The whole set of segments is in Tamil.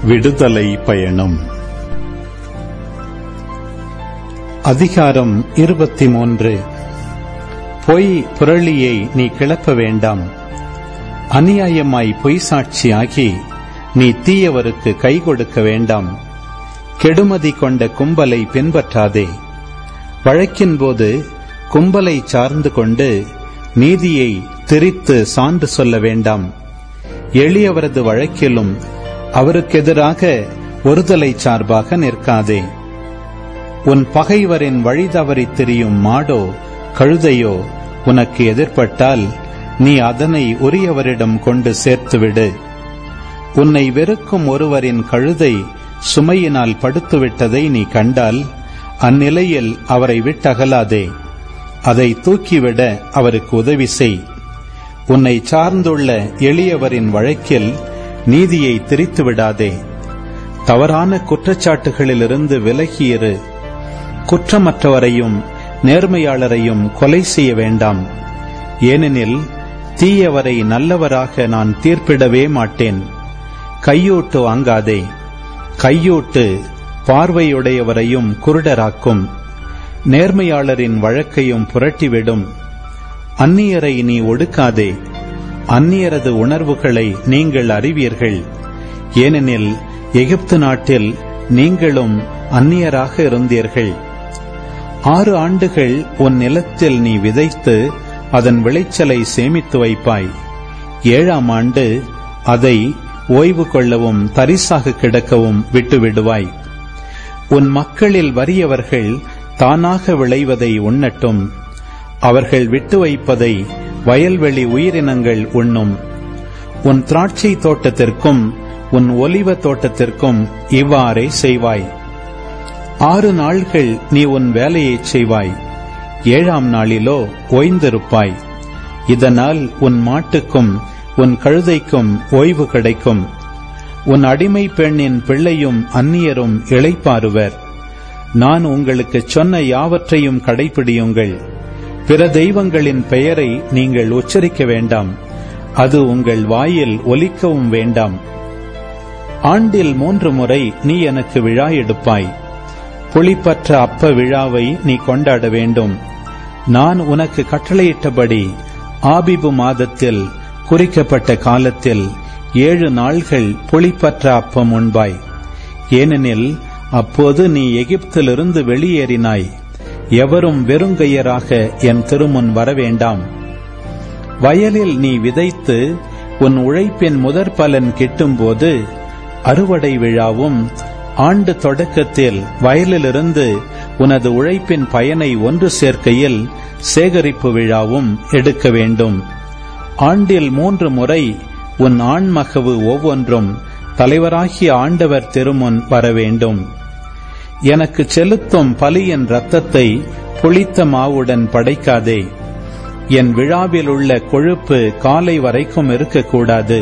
விடுதலை பயணம் அதிகாரம் இருபத்தி மூன்று பொய் புரளியை நீ கிளப்ப வேண்டாம் அநியாயமாய் பொய் சாட்சியாகி நீ தீயவருக்கு கை கொடுக்க வேண்டாம் கெடுமதி கொண்ட கும்பலை பின்பற்றாதே வழக்கின் போது கும்பலை சார்ந்து கொண்டு நீதியை திரித்து சான்று சொல்ல வேண்டாம் எளியவரது வழக்கிலும் அவருக்கெதிராக ஒருதலை சார்பாக நிற்காதே உன் பகைவரின் வழி தவறித் திரியும் மாடோ கழுதையோ உனக்கு எதிர்ப்பட்டால் நீ அதனை உரியவரிடம் கொண்டு சேர்த்துவிடு உன்னை வெறுக்கும் ஒருவரின் கழுதை சுமையினால் படுத்துவிட்டதை நீ கண்டால் அந்நிலையில் அவரை விட்டகலாதே அதை தூக்கிவிட அவருக்கு உதவி செய் உன்னை சார்ந்துள்ள எளியவரின் வழக்கில் நீதியை திரித்து விடாதே தவறான குற்றச்சாட்டுகளிலிருந்து விலகியிரு குற்றமற்றவரையும் நேர்மையாளரையும் கொலை செய்ய வேண்டாம் ஏனெனில் தீயவரை நல்லவராக நான் தீர்ப்பிடவே மாட்டேன் கையூட்டு வாங்காதே கையூட்டு பார்வையுடையவரையும் குருடராக்கும் நேர்மையாளரின் வழக்கையும் புரட்டிவிடும் அந்நியரை நீ ஒடுக்காதே அந்நியரது உணர்வுகளை நீங்கள் அறிவீர்கள் ஏனெனில் எகிப்து நாட்டில் நீங்களும் அந்நியராக இருந்தீர்கள் ஆறு ஆண்டுகள் உன் நிலத்தில் நீ விதைத்து அதன் விளைச்சலை சேமித்து வைப்பாய் ஏழாம் ஆண்டு அதை ஓய்வு கொள்ளவும் தரிசாக கிடக்கவும் விட்டுவிடுவாய் உன் மக்களில் வறியவர்கள் தானாக விளைவதை உண்ணட்டும் அவர்கள் விட்டு வைப்பதை வயல்வெளி உயிரினங்கள் உண்ணும் உன் திராட்சை தோட்டத்திற்கும் உன் ஒலிவ தோட்டத்திற்கும் இவ்வாறே செய்வாய் ஆறு நாள்கள் நீ உன் வேலையைச் செய்வாய் ஏழாம் நாளிலோ ஓய்ந்திருப்பாய் இதனால் உன் மாட்டுக்கும் உன் கழுதைக்கும் ஓய்வு கிடைக்கும் உன் அடிமை பெண்ணின் பிள்ளையும் அந்நியரும் இளைப்பாறுவர் நான் உங்களுக்கு சொன்ன யாவற்றையும் கடைபிடியுங்கள் பிற தெய்வங்களின் பெயரை நீங்கள் உச்சரிக்க வேண்டாம் அது உங்கள் வாயில் ஒலிக்கவும் வேண்டாம் ஆண்டில் மூன்று முறை நீ எனக்கு விழா எடுப்பாய் புளிப்பற்ற அப்ப விழாவை நீ கொண்டாட வேண்டும் நான் உனக்கு கட்டளையிட்டபடி ஆபிபு மாதத்தில் குறிக்கப்பட்ட காலத்தில் ஏழு நாள்கள் புளிப்பற்ற அப்பம் உண்பாய் ஏனெனில் அப்போது நீ எகிப்திலிருந்து வெளியேறினாய் எவரும் வெறுங்கையராக என் திருமுன் வரவேண்டாம் வயலில் நீ விதைத்து உன் உழைப்பின் முதற் பலன் கிட்டும்போது அறுவடை விழாவும் ஆண்டு தொடக்கத்தில் வயலிலிருந்து உனது உழைப்பின் பயனை ஒன்று சேர்க்கையில் சேகரிப்பு விழாவும் எடுக்க வேண்டும் ஆண்டில் மூன்று முறை உன் ஆண்மகவு ஒவ்வொன்றும் தலைவராகிய ஆண்டவர் திருமுன் வர வேண்டும் எனக்கு செலுத்தும் பலியின் ரத்தத்தை புளித்த மாவுடன் படைக்காதே என் விழாவில் உள்ள கொழுப்பு காலை வரைக்கும் இருக்கக்கூடாது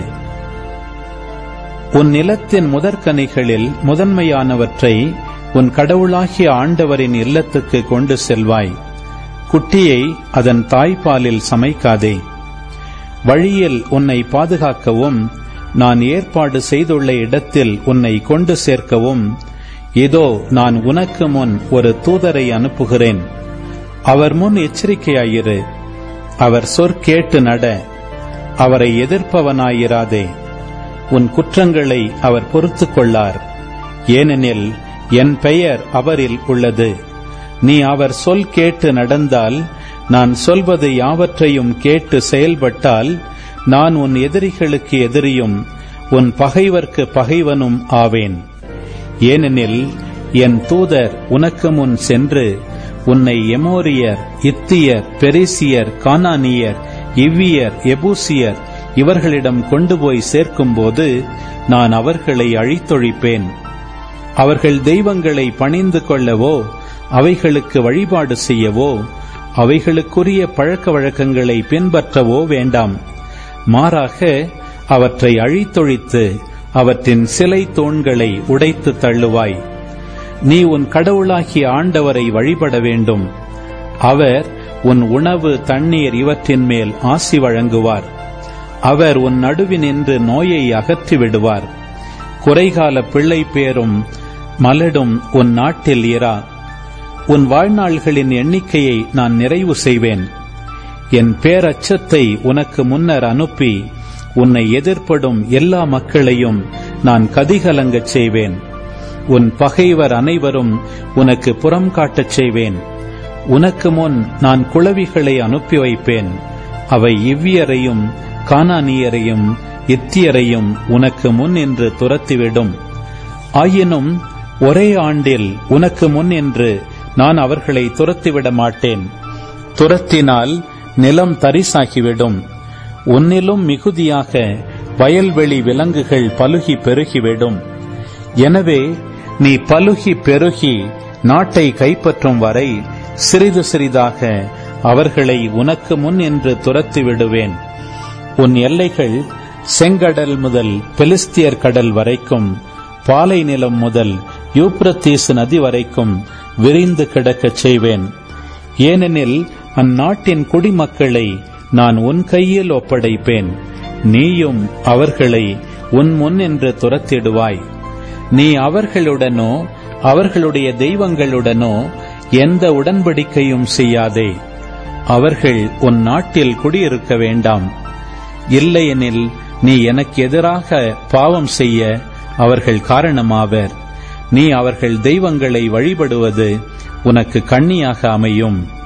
உன் நிலத்தின் முதற்கனிகளில் முதன்மையானவற்றை உன் கடவுளாகிய ஆண்டவரின் இல்லத்துக்கு கொண்டு செல்வாய் குட்டியை அதன் தாய்ப்பாலில் சமைக்காதே வழியில் உன்னை பாதுகாக்கவும் நான் ஏற்பாடு செய்துள்ள இடத்தில் உன்னை கொண்டு சேர்க்கவும் இதோ நான் உனக்கு முன் ஒரு தூதரை அனுப்புகிறேன் அவர் முன் எச்சரிக்கையாயிரு அவர் சொற்கேட்டு நட அவரை எதிர்ப்பவனாயிராதே உன் குற்றங்களை அவர் பொறுத்து கொள்ளார் ஏனெனில் என் பெயர் அவரில் உள்ளது நீ அவர் சொல் கேட்டு நடந்தால் நான் சொல்வது யாவற்றையும் கேட்டு செயல்பட்டால் நான் உன் எதிரிகளுக்கு எதிரியும் உன் பகைவர்க்கு பகைவனும் ஆவேன் ஏனெனில் என் தூதர் உனக்கு முன் சென்று உன்னை எமோரியர் இத்தியர் பெரிசியர் கானானியர் இவ்வியர் எபூசியர் இவர்களிடம் கொண்டு போய் சேர்க்கும்போது நான் அவர்களை அழித்தொழிப்பேன் அவர்கள் தெய்வங்களை பணிந்து கொள்ளவோ அவைகளுக்கு வழிபாடு செய்யவோ அவைகளுக்குரிய பழக்க வழக்கங்களை பின்பற்றவோ வேண்டாம் மாறாக அவற்றை அழித்தொழித்து அவற்றின் சிலை தூண்களை உடைத்து தள்ளுவாய் நீ உன் கடவுளாகிய ஆண்டவரை வழிபட வேண்டும் அவர் உன் உணவு தண்ணீர் இவற்றின் மேல் ஆசி வழங்குவார் அவர் உன் நடுவினின்று நோயை அகற்றி விடுவார் குறைகால பிள்ளை பேரும் மலடும் உன் நாட்டில் இரா உன் வாழ்நாள்களின் எண்ணிக்கையை நான் நிறைவு செய்வேன் என் பேரச்சத்தை உனக்கு முன்னர் அனுப்பி உன்னை எதிர்ப்படும் எல்லா மக்களையும் நான் கதிகலங்கச் செய்வேன் உன் பகைவர் அனைவரும் உனக்கு புறம் காட்டச் செய்வேன் உனக்கு முன் நான் குளவிகளை அனுப்பி வைப்பேன் அவை இவ்வியரையும் கானானியரையும் இத்தியரையும் உனக்கு முன் என்று துரத்திவிடும் ஆயினும் ஒரே ஆண்டில் உனக்கு முன் என்று நான் அவர்களை துரத்திவிட மாட்டேன் துரத்தினால் நிலம் தரிசாகிவிடும் உன்னிலும் மிகுதியாக வயல்வெளி விலங்குகள் பலுகி பெருகிவிடும் எனவே நீ பலுகி பெருகி நாட்டை கைப்பற்றும் வரை சிறிது சிறிதாக அவர்களை உனக்கு முன் என்று துரத்தி விடுவேன் உன் எல்லைகள் செங்கடல் முதல் பெலிஸ்தியர் கடல் வரைக்கும் பாலை நிலம் முதல் யூப்ரத்தீசு நதி வரைக்கும் விரிந்து கிடக்கச் செய்வேன் ஏனெனில் அந்நாட்டின் குடிமக்களை நான் உன் கையில் ஒப்படைப்பேன் நீயும் அவர்களை உன் முன் என்று துரத்திடுவாய் நீ அவர்களுடனோ அவர்களுடைய தெய்வங்களுடனோ எந்த உடன்படிக்கையும் செய்யாதே அவர்கள் உன் நாட்டில் குடியிருக்க வேண்டாம் இல்லையெனில் நீ எனக்கு எதிராக பாவம் செய்ய அவர்கள் காரணமாவர் நீ அவர்கள் தெய்வங்களை வழிபடுவது உனக்கு கண்ணியாக அமையும்